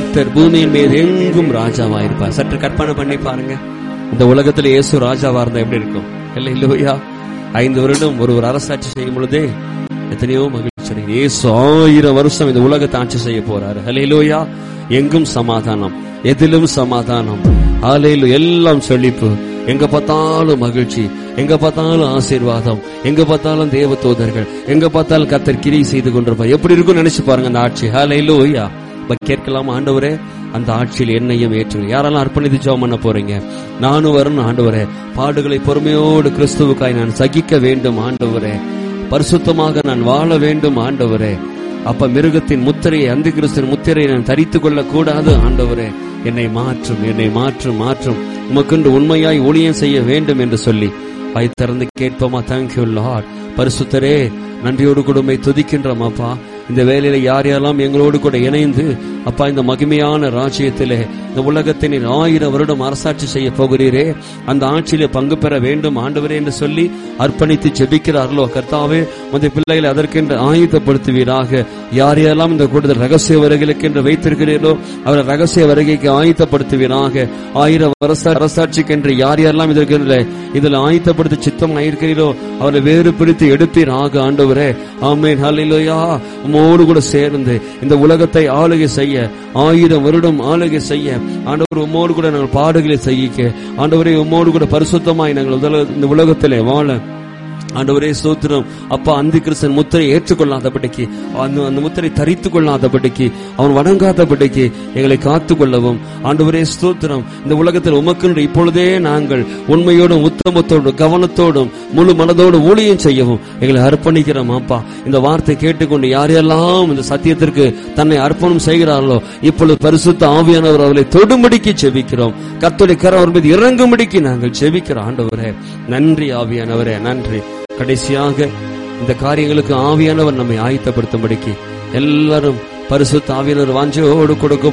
கர்த்தர் பூமியின் மீது எங்கும் ராஜாவா இருப்பார் சற்று கற்பனை பண்ணி பாருங்க இந்த உலகத்துல இயேசு ராஜாவா இருந்தா எப்படி இருக்கும் இல்லை இல்லையா ஐந்து வருடம் ஒரு ஒரு அரசாட்சி செய்யும் பொழுதே எத்தனையோ மகிழ்ச்சி அடைகிறேன். இயேசு ஆயிரம் வருஷம் இந்த உலகத்தை ஆட்சி செய்ய போறாரு ஹalleluya எங்கும் சமாதானம் எதிலும் சமாதானம் ஹalleluya எல்லாம் செழிப்பு எங்க பார்த்தாலும் மகிழ்ச்சி எங்க பார்த்தாலும் ஆசீர்வாதம் எங்க பார்த்தாலும் தேவ தூதர்கள் எங்க பார்த்தாலும் கத்தர் கிரி செய்து கொண்டிருப்பார் எப்படி இருக்கும் நினைச்சு பாருங்க அந்த ஆட்சி ஹalleluya இப்ப கேட்கலாம் ஆண்டவரே அந்த ஆட்சியில் என்னையும் ஏற்று யாரெல்லாம் அர்ப்பணித்து ஜெபம் பண்ண போறீங்க நானும் வரணும் ஆண்டவரே பாடுகளை பொறுமையோடு கிறிஸ்துவுக்காய் நான் சகிக்க வேண்டும் ஆண்டவரே பரிசுத்தமாக நான் வாழ வேண்டும் ஆண்டவரே அப்ப மிருகத்தின் முத்திரையை அந்த கிறிஸ்தின் முத்திரையை நான் தரித்துக் கொள்ள கூடாது ஆண்டவரே என்னை மாற்றும் என்னை மாற்றும் மாற்றும் உமக்கென்று உண்மையாய் ஊழியம் செய்ய வேண்டும் என்று சொல்லி வாய் திறந்து கேட்போமா தேங்க்யூ லார்ட் பரிசுத்தரே நன்றியோடு கூட உம்மை துதிக்கின்றோம் அப்பா இந்த வேலையில யார் யாரெல்லாம் எங்களோடு கூட இணைந்து அப்பா இந்த மகிமையான ராஜ்யத்திலே இந்த உலகத்தின் ஆயிரம் வருடம் அரசாட்சி செய்ய போகிறீரே அந்த ஆட்சியிலே பங்கு பெற வேண்டும் ஆண்டவரே என்று சொல்லி அர்ப்பணித்து ஜெபிக்கிறார்களோ கர்த்தாவே அந்த பிள்ளைகளை அதற்கென்று ஆயுதப்படுத்துவீராக யார் யாரெல்லாம் இந்த கூட்டத்தில் ரகசிய வருகைகளுக்கு என்று வைத்திருக்கிறீர்களோ அவரை ரகசிய வருகைக்கு ஆயுதப்படுத்துவீராக ஆயிரம் வருஷ அரசாட்சிக்கென்று யார் யாரெல்லாம் இதற்கு இதில் ஆயுதப்படுத்த சித்தம் ஆயிருக்கிறீரோ அவரை வேறு பிடித்து எடுப்பீராக ஆண்டவரே ஆமேன் ஹalleluya உம்மோடு கூட சேர்ந்து இந்த உலகத்தை ஆளுகை செய்ய ஆயிரம் வருடம் ஆளுகை செய்ய ஆண்டவர் உம்மோடு கூட நாங்கள் பாடுகளை செய்யிக்க ஆண்டவரே உம்மோடு கூட பரிசுத்தமாய் நாங்கள் உலக- இந்த உலகத்திலே வாழ ஆண்டவரே சோத்திரம் அப்பா அந்தி கிறிஸ்தன் முத்திரை ஏற்றுக்கொள்ளாதபடிக்கு அந்த அந்த முத்திரை தரித்துக் கொள்ளாதபடிக்கு அவன் வணங்காதபடிக்கு எங்களை காத்துக் கொள்ளவும் ஆண்டவரே ஸ்தோத்திரம் இந்த உலகத்தில் உமக்கென்று இப்பொழுதே நாங்கள் உண்மையோடும் உத்தமத்தோடும் கவனத்தோடும் முழு மனதோடு ஊழியம் செய்யவும் எங்களை அர்ப்பணிக்கிறோம் அப்பா இந்த வார்த்தை கேட்டுக்கொண்டு யாரெல்லாம் இந்த சத்தியத்திற்கு தன்னை அர்ப்பணம் செய்கிறார்களோ இப்பொழுது பரிசுத்த ஆவியானவர் அவர்களை தொடும்படிக்கு செபிக்கிறோம் கர்த்தருடைய கரம் அவர் மீது இறங்கும்படிக்கு நாங்கள் செபிக்கிறோம் ஆண்டவரே நன்றி ஆவியானவரே நன்றி கடைசியாக இந்த காரியங்களுக்கு ஆவியானவர் நம்மை ஆயத்தப்படுத்தும்படிக்கு எல்லாரும் பரிசுத்த ஆவியானவர் வாஞ்சையோடு கொடுக்கும்